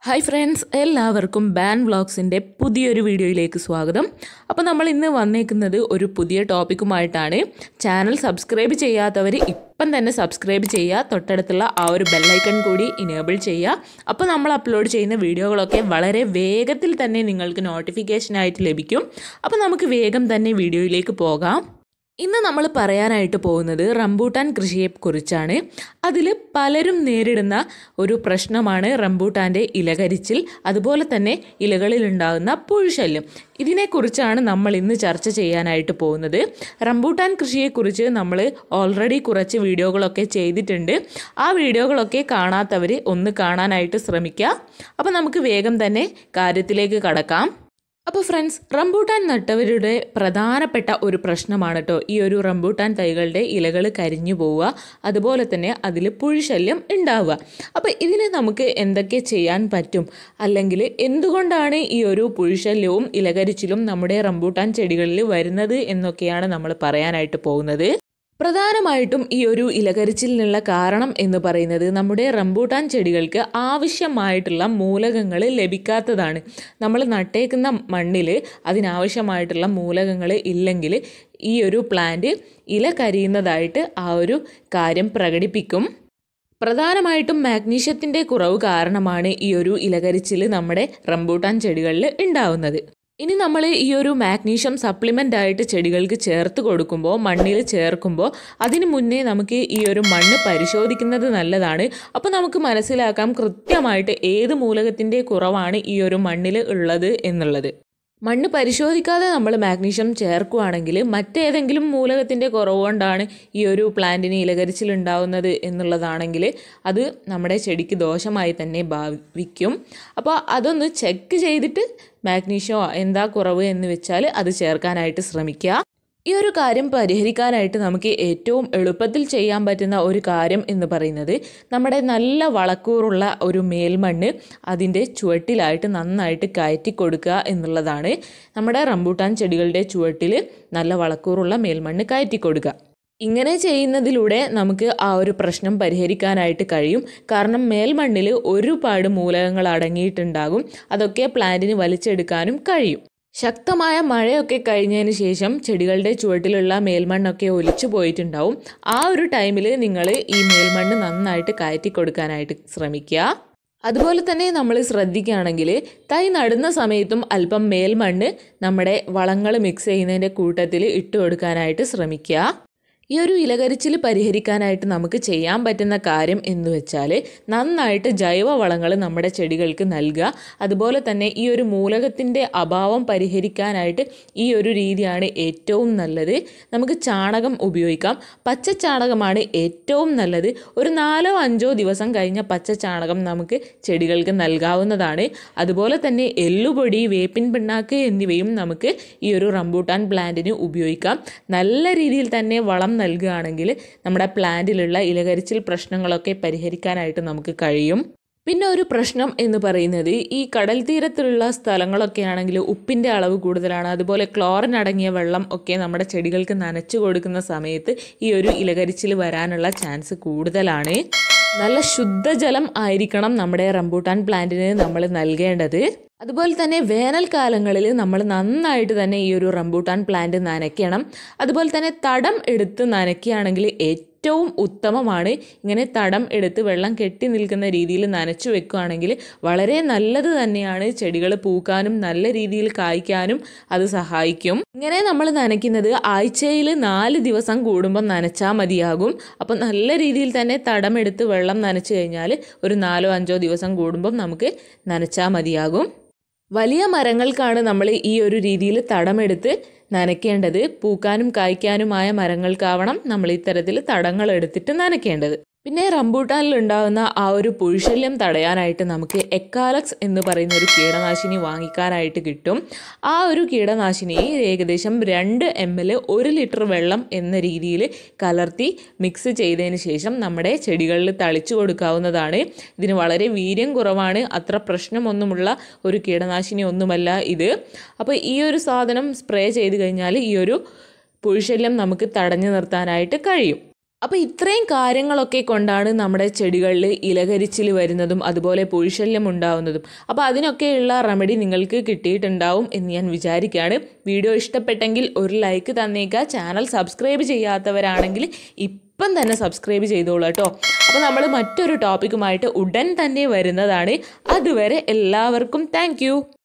hi friends എല്ലാവർക്കും ബാൻ വ്ളോഗ്സിൻ്റെ പുതിയൊരു വീഡിയോയിലേക്ക് സ്വാഗതം അപ്പോൾ നമ്മൾ ഇന്ന് വന്നേക്കുന്നത് ഒരു പുതിയ ടോപ്പിക്കുമായിട്ടാണ് ചാനൽ സബ്സ്ക്രൈബ് ചെയ്യാത്തവർ ഇപ്പം തന്നെ സബ്സ്ക്രൈബ് ചെയ്യുക തൊട്ടടുത്തുള്ള ആ ഒരു ബെല്ലൈക്കൺ കൂടി ഇനേബിൾ ചെയ്യുക അപ്പോൾ നമ്മൾ അപ്ലോഡ് ചെയ്യുന്ന വീഡിയോകളൊക്കെ വളരെ വേഗത്തിൽ തന്നെ നിങ്ങൾക്ക് നോട്ടിഫിക്കേഷനായിട്ട് ലഭിക്കും അപ്പോൾ നമുക്ക് വേഗം തന്നെ വീഡിയോയിലേക്ക് പോകാം ഇന്ന് നമ്മൾ പറയാനായിട്ട് പോകുന്നത് റംബൂട്ടാൻ കൃഷിയെക്കുറിച്ചാണ് അതിൽ പലരും നേരിടുന്ന ഒരു പ്രശ്നമാണ് റംബൂട്ടാൻ്റെ ഇലകരിച്ചിൽ അതുപോലെ തന്നെ ഇലകളിലുണ്ടാകുന്ന പുഴുശല്യം ഇതിനെക്കുറിച്ചാണ് നമ്മൾ ഇന്ന് ചർച്ച ചെയ്യാനായിട്ട് പോകുന്നത് റംബൂട്ടാൻ കൃഷിയെക്കുറിച്ച് നമ്മൾ ഓൾറെഡി കുറച്ച് വീഡിയോകളൊക്കെ ചെയ്തിട്ടുണ്ട് ആ വീഡിയോകളൊക്കെ കാണാത്തവർ ഒന്ന് കാണാനായിട്ട് ശ്രമിക്കുക അപ്പോൾ നമുക്ക് വേഗം തന്നെ കാര്യത്തിലേക്ക് കടക്കാം അപ്പോൾ ഫ്രണ്ട്സ് റംബൂട്ടാൻ നട്ടവരുടെ പ്രധാനപ്പെട്ട ഒരു പ്രശ്നമാണ് കേട്ടോ ഈ ഒരു റംബൂട്ടാൻ തൈകളുടെ ഇലകൾ കരിഞ്ഞു പോവുക അതുപോലെ തന്നെ അതിൽ പുഴുശല്യം ഉണ്ടാവുക അപ്പോൾ ഇതിന് നമുക്ക് എന്തൊക്കെ ചെയ്യാൻ പറ്റും അല്ലെങ്കിൽ എന്തുകൊണ്ടാണ് ഈ ഒരു പുഴുശല്യവും ഇലകരിച്ചിലും നമ്മുടെ റംബൂട്ടാൻ ചെടികളിൽ വരുന്നത് എന്നൊക്കെയാണ് നമ്മൾ പറയാനായിട്ട് പോകുന്നത് പ്രധാനമായിട്ടും ഈ ഒരു ഇലകരിച്ചിലിനുള്ള കാരണം എന്ന് പറയുന്നത് നമ്മുടെ റംബൂട്ടാൻ ചെടികൾക്ക് ആവശ്യമായിട്ടുള്ള മൂലകങ്ങൾ ലഭിക്കാത്തതാണ് നമ്മൾ നട്ടേക്കുന്ന മണ്ണിൽ അതിനാവശ്യമായിട്ടുള്ള മൂലകങ്ങൾ ഇല്ലെങ്കിൽ ഈ ഒരു പ്ലാന്റ് ഇല കരിയുന്നതായിട്ട് ആ ഒരു കാര്യം പ്രകടിപ്പിക്കും പ്രധാനമായിട്ടും മാഗ്നീഷ്യത്തിൻ്റെ കുറവ് കാരണമാണ് ഈ ഒരു ഇലകരിച്ചിൽ നമ്മുടെ റംബൂട്ടാൻ ചെടികളിൽ ഉണ്ടാവുന്നത് ഇനി നമ്മൾ ഈ ഒരു മാഗ്നീഷ്യം സപ്ലിമെൻ്റ് ആയിട്ട് ചെടികൾക്ക് ചേർത്ത് കൊടുക്കുമ്പോൾ മണ്ണിൽ ചേർക്കുമ്പോൾ അതിന് മുന്നേ നമുക്ക് ഈ ഒരു മണ്ണ് പരിശോധിക്കുന്നത് നല്ലതാണ് അപ്പോൾ നമുക്ക് മനസ്സിലാക്കാം കൃത്യമായിട്ട് ഏത് മൂലകത്തിൻ്റെ കുറവാണ് ഈ ഒരു മണ്ണിൽ ഉള്ളത് എന്നുള്ളത് മണ്ണ് പരിശോധിക്കാതെ നമ്മൾ മാഗ്നീഷ്യം ചേർക്കുകയാണെങ്കിൽ മറ്റേതെങ്കിലും മൂലകത്തിൻ്റെ കുറവ് കൊണ്ടാണ് ഈ ഒരു പ്ലാന്റിന് ഇലകരിച്ചിലുണ്ടാവുന്നത് എന്നുള്ളതാണെങ്കിൽ അത് നമ്മുടെ ചെടിക്ക് ദോഷമായി തന്നെ ഭാവിക്കും അപ്പോൾ അതൊന്ന് ചെക്ക് ചെയ്തിട്ട് മാഗ്നീഷ്യമോ എന്താ കുറവ് എന്ന് വെച്ചാൽ അത് ചേർക്കാനായിട്ട് ശ്രമിക്കുക ഈ ഒരു കാര്യം പരിഹരിക്കാനായിട്ട് നമുക്ക് ഏറ്റവും എളുപ്പത്തിൽ ചെയ്യാൻ പറ്റുന്ന ഒരു കാര്യം എന്ന് പറയുന്നത് നമ്മുടെ നല്ല വളക്കൂറുള്ള ഒരു മേൽമണ്ണ് അതിൻ്റെ ചുവട്ടിലായിട്ട് നന്നായിട്ട് കയറ്റി കൊടുക്കുക എന്നുള്ളതാണ് നമ്മുടെ റംബൂട്ടാൻ ചെടികളുടെ ചുവട്ടിൽ നല്ല വളക്കൂറുള്ള മേൽമണ്ണ് കയറ്റി കൊടുക്കുക ഇങ്ങനെ ചെയ്യുന്നതിലൂടെ നമുക്ക് ആ ഒരു പ്രശ്നം പരിഹരിക്കാനായിട്ട് കഴിയും കാരണം മേൽമണ്ണിൽ ഒരുപാട് മൂലകങ്ങൾ അടങ്ങിയിട്ടുണ്ടാകും അതൊക്കെ പ്ലാന്റിന് വലിച്ചെടുക്കാനും കഴിയും ശക്തമായ മഴയൊക്കെ കഴിഞ്ഞതിന് ശേഷം ചെടികളുടെ ചുവട്ടിലുള്ള മേൽമണ്ണൊക്കെ ഒലിച്ചു പോയിട്ടുണ്ടാവും ആ ഒരു ടൈമിൽ നിങ്ങൾ ഈ മേൽമണ്ണ് നന്നായിട്ട് കയറ്റി കൊടുക്കാനായിട്ട് ശ്രമിക്കുക അതുപോലെ തന്നെ നമ്മൾ ശ്രദ്ധിക്കുകയാണെങ്കിൽ തൈ നടുന്ന സമയത്തും അല്പം മേൽമണ്ണ് നമ്മുടെ വളങ്ങൾ മിക്സ് ചെയ്യുന്നതിൻ്റെ കൂട്ടത്തിൽ ഇട്ട് കൊടുക്കാനായിട്ട് ശ്രമിക്കുക ഈ ഒരു ഇലകരിച്ചിൽ പരിഹരിക്കാനായിട്ട് നമുക്ക് ചെയ്യാൻ പറ്റുന്ന കാര്യം എന്ന് വെച്ചാൽ നന്നായിട്ട് ജൈവവളങ്ങൾ നമ്മുടെ ചെടികൾക്ക് നൽകുക അതുപോലെ തന്നെ ഈ ഒരു മൂലകത്തിൻ്റെ അഭാവം പരിഹരിക്കാനായിട്ട് ഈ ഒരു രീതിയാണ് ഏറ്റവും നല്ലത് നമുക്ക് ചാണകം ഉപയോഗിക്കാം പച്ച ചാണകമാണ് ഏറ്റവും നല്ലത് ഒരു നാലോ അഞ്ചോ ദിവസം കഴിഞ്ഞ പച്ച ചാണകം നമുക്ക് ചെടികൾക്ക് നൽകാവുന്നതാണ് അതുപോലെ തന്നെ എല്ലുപൊടി വേപ്പിൻ പിണ്ണാക്ക് എന്നിവയും നമുക്ക് ഈ ഒരു റംബൂട്ടാൻ പ്ലാന്റിന് ഉപയോഗിക്കാം നല്ല രീതിയിൽ തന്നെ വളം നൽകുകയാണെങ്കിൽ നമ്മുടെ പ്ലാന്റിലുള്ള ഇലകരിച്ചിൽ പ്രശ്നങ്ങളൊക്കെ പരിഹരിക്കാനായിട്ട് നമുക്ക് കഴിയും പിന്നെ ഒരു പ്രശ്നം എന്ന് പറയുന്നത് ഈ കടൽ തീരത്തുള്ള സ്ഥലങ്ങളൊക്കെ ആണെങ്കിൽ ഉപ്പിൻ്റെ അളവ് കൂടുതലാണ് അതുപോലെ ക്ലോറിൻ അടങ്ങിയ വെള്ളം ഒക്കെ നമ്മുടെ ചെടികൾക്ക് നനച്ചു കൊടുക്കുന്ന സമയത്ത് ഈ ഒരു ഇലകരിച്ചിൽ വരാനുള്ള ചാൻസ് കൂടുതലാണ് നല്ല ശുദ്ധജലം ആയിരിക്കണം നമ്മുടെ റംബൂട്ടാൻ പ്ലാന്റിന് നമ്മൾ നൽകേണ്ടത് അതുപോലെ തന്നെ വേനൽക്കാലങ്ങളിൽ നമ്മൾ നന്നായിട്ട് തന്നെ ഈ ഒരു റംബൂട്ടാൻ പ്ലാന്റ് നനയ്ക്കണം അതുപോലെ തന്നെ തടം എടുത്ത് നനയ്ക്കുകയാണെങ്കിൽ ഏറ്റവും ഉത്തമമാണ് ഇങ്ങനെ തടം എടുത്ത് വെള്ളം കെട്ടി നിൽക്കുന്ന രീതിയിൽ നനച്ചു വെക്കുകയാണെങ്കിൽ വളരെ നല്ലത് തന്നെയാണ് ചെടികൾ പൂക്കാനും നല്ല രീതിയിൽ കായ്ക്കാനും അത് സഹായിക്കും ഇങ്ങനെ നമ്മൾ നനയ്ക്കുന്നത് ആഴ്ചയിൽ നാല് ദിവസം കൂടുമ്പോൾ നനച്ചാൽ മതിയാകും അപ്പം നല്ല രീതിയിൽ തന്നെ തടം എടുത്ത് വെള്ളം നനച്ചു കഴിഞ്ഞാൽ ഒരു നാലോ അഞ്ചോ ദിവസം കൂടുമ്പം നമുക്ക് നനച്ചാൽ മതിയാകും വലിയ മരങ്ങൾക്കാണ് നമ്മൾ ഈ ഒരു രീതിയിൽ തടമെടുത്ത് നനയ്ക്കേണ്ടത് പൂക്കാനും കായ്ക്കാനുമായ മരങ്ങൾക്കാവണം നമ്മൾ ഇത്തരത്തിൽ തടങ്ങൾ എടുത്തിട്ട് നനയ്ക്കേണ്ടത് പിന്നെ റംബൂട്ടാനിൽ ഉണ്ടാകുന്ന ആ ഒരു പുഴുശല്യം തടയാനായിട്ട് നമുക്ക് എക്കാലക്സ് എന്ന് പറയുന്ന ഒരു കീടനാശിനി വാങ്ങിക്കാനായിട്ട് കിട്ടും ആ ഒരു കീടനാശിനി ഏകദേശം രണ്ട് എം എൽ ഒരു ലിറ്റർ വെള്ളം എന്ന രീതിയിൽ കലർത്തി മിക്സ് ചെയ്തതിന് ശേഷം നമ്മുടെ ചെടികളിൽ തളിച്ചു കൊടുക്കാവുന്നതാണ് ഇതിന് വളരെ വീര്യം കുറവാണ് അത്ര പ്രശ്നമൊന്നുമുള്ള ഒരു കീടനാശിനി ഒന്നുമല്ല ഇത് അപ്പോൾ ഈ ഒരു സാധനം സ്പ്രേ ചെയ്ത് കഴിഞ്ഞാൽ ഈ ഒരു പുഴുശല്യം നമുക്ക് തടഞ്ഞു നിർത്താനായിട്ട് കഴിയും അപ്പോൾ ഇത്രയും കാര്യങ്ങളൊക്കെ കൊണ്ടാണ് നമ്മുടെ ചെടികളിൽ ഇലകരിച്ചിൽ വരുന്നതും അതുപോലെ പുഴുശല്യം ഉണ്ടാവുന്നതും അപ്പോൾ അതിനൊക്കെയുള്ള റെമഡി നിങ്ങൾക്ക് കിട്ടിയിട്ടുണ്ടാവും എന്ന് ഞാൻ വിചാരിക്കുകയാണ് വീഡിയോ ഇഷ്ടപ്പെട്ടെങ്കിൽ ഒരു ലൈക്ക് തന്നേക്കുക ചാനൽ സബ്സ്ക്രൈബ് ചെയ്യാത്തവരാണെങ്കിൽ ഇപ്പം തന്നെ സബ്സ്ക്രൈബ് ചെയ്തോളൂ കേട്ടോ അപ്പോൾ നമ്മൾ മറ്റൊരു ടോപ്പിക്കുമായിട്ട് ഉടൻ തന്നെ വരുന്നതാണ് അതുവരെ എല്ലാവർക്കും താങ്ക്